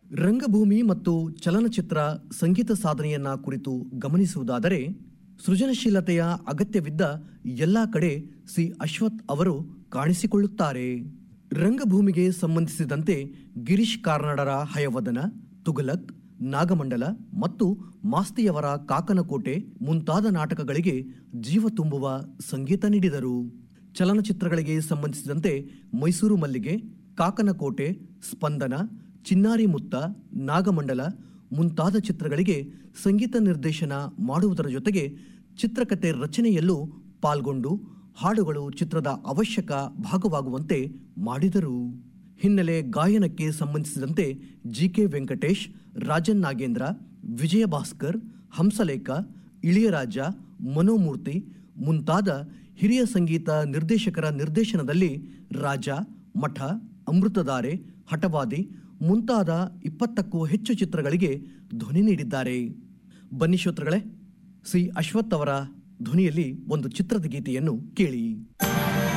ರಂಗಭೂಮಿ ಮತ್ತು ಚಲನಚಿತ್ರ ಸಂಗೀತ ಸಾಧನೆಯನ್ನ ಕುರಿತು ಗಮನಿಸುವುದಾದರೆ ಸೃಜನಶೀಲತೆಯ ಅಗತ್ಯವಿದ್ದ ಎಲ್ಲ ಕಡೆ ಸಿ ಅಶ್ವಥ್ ಅವರು ಕಾಣಿಸಿಕೊಳ್ಳುತ್ತಾರೆ ರಂಗಭೂಮಿಗೆ ಸಂಬಂಧಿಸಿದಂತೆ ಗಿರೀಶ್ ಕಾರ್ನಾಡರ ಹಯವದನ ತುಗಲಕ್ ನಾಗಮಂಡಲ ಮತ್ತು ಮಾಸ್ತಿಯವರ ಕಾಕನಕೋಟೆ ಮುಂತಾದ ನಾಟಕಗಳಿಗೆ ಜೀವ ತುಂಬುವ ಸಂಗೀತ ನೀಡಿದರು ಚಲನಚಿತ್ರಗಳಿಗೆ ಸಂಬಂಧಿಸಿದಂತೆ ಮೈಸೂರು ಮಲ್ಲಿಗೆ ಕಾಕನಕೋಟೆ ಸ್ಪಂದನ ಚಿನ್ನಾರಿ ಮುತ್ತ ನಾಗಮಂಡಲ ಮುಂತಾದ ಚಿತ್ರಗಳಿಗೆ ಸಂಗೀತ ನಿರ್ದೇಶನ ಮಾಡುವುದರ ಜೊತೆಗೆ ಚಿತ್ರಕಥೆ ರಚನೆಯಲ್ಲೂ ಪಾಲ್ಗೊಂಡು ಹಾಡುಗಳು ಚಿತ್ರದ ಅವಶ್ಯಕ ಭಾಗವಾಗುವಂತೆ ಮಾಡಿದರು ಹಿನ್ನೆಲೆ ಗಾಯನಕ್ಕೆ ಸಂಬಂಧಿಸಿದಂತೆ ಜಿ ಕೆ ವೆಂಕಟೇಶ್ ರಾಜನ್ ನಾಗೇಂದ್ರ ವಿಜಯ ಭಾಸ್ಕರ್ ಹಂಸಲೇಖ ಇಳಿಯರಾಜ ಮನೋಮೂರ್ತಿ ಮುಂತಾದ ಹಿರಿಯ ಸಂಗೀತ ನಿರ್ದೇಶಕರ ನಿರ್ದೇಶನದಲ್ಲಿ ರಾಜ ಮಠ ಅಮೃತಧಾರೆ ಹಠವಾದಿ ಮುಂತಾದ ಇಪ್ಪತ್ತಕ್ಕೂ ಹೆಚ್ಚು ಚಿತ್ರಗಳಿಗೆ ಧ್ವನಿ ನೀಡಿದ್ದಾರೆ ಬನ್ನಿ ಶ್ರೋತೃಗಳೇ ಸಿ ಅಶ್ವಥ್ ಅವರ ಧ್ವನಿಯಲ್ಲಿ ಒಂದು ಚಿತ್ರದ ಗೀತೆಯನ್ನು ಕೇಳಿ